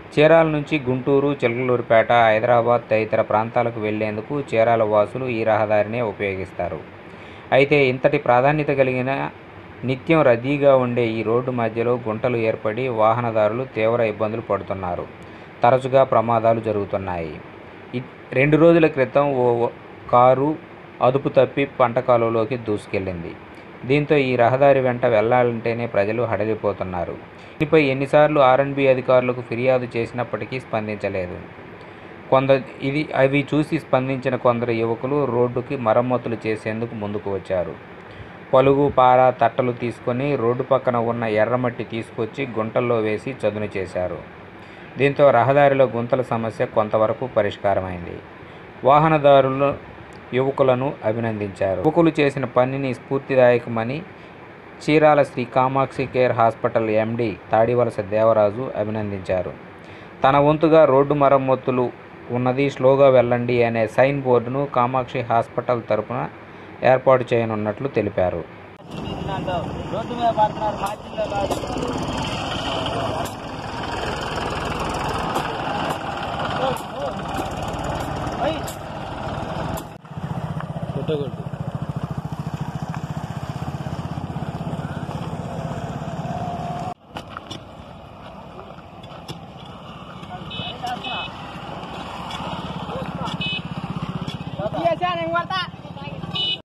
చీరాల నుంచి గుంటూరు చిలకలూరిపేట హైదరాబాద్ తదితర ప్రాంతాలకు వెళ్లేందుకు చీరాల వాసులు ఈ రహదారినే ఉపయోగిస్తారు అయితే ఇంతటి ప్రాధాన్యత కలిగిన నిత్యం రద్దీగా ఉండే ఈ రోడ్డు మధ్యలో గుంటలు ఏర్పడి వాహనదారులు తీవ్ర ఇబ్బందులు పడుతున్నారు తరచుగా ప్రమాదాలు జరుగుతున్నాయి ఇ- రెండు రోజుల క్రితం ఓ కారు అదుపు తప్పి పంట కాలువలోకి దూసుకెళ్ళింది దీంతో ఈ రహదారి వెంట వెళ్లాలంటేనే ప్రజలు హడలిపోతున్నారు దీనిపై ఎన్నిసార్లు ఆర్ఎన్బి అధికారులకు ఫిర్యాదు చేసినప్పటికీ స్పందించలేదు కొందరు ఇది అవి చూసి స్పందించిన కొందరు యువకులు రోడ్డుకి మరమ్మతులు చేసేందుకు ముందుకు వచ్చారు పలుగు పార తట్టలు తీసుకొని రోడ్డు పక్కన ఉన్న ఎర్రమట్టి తీసుకొచ్చి గుంటల్లో వేసి చదును చేశారు దీంతో రహదారిలో గుంతల సమస్య కొంతవరకు పరిష్కారమైంది వాహనదారులు యువకులను అభినందించారు యువకులు చేసిన పనిని స్ఫూర్తిదాయకమని Chirala Shri Kamakshi care hospital MD Tadivalasa Devaraju అభినందించారు తన వంతుగా రోడ్డు మరమ్మతులు ఉన్నది స్లోగా వెళ్ళండి అనే సైన్ బోర్డును కామాక్షి హాస్పిటల్ తరపున ఏర్పాటు చేయనున్నట్లు తెలిపారు రోడ్డు మీద పడుతున్నారు మార్చిల్లో కాదు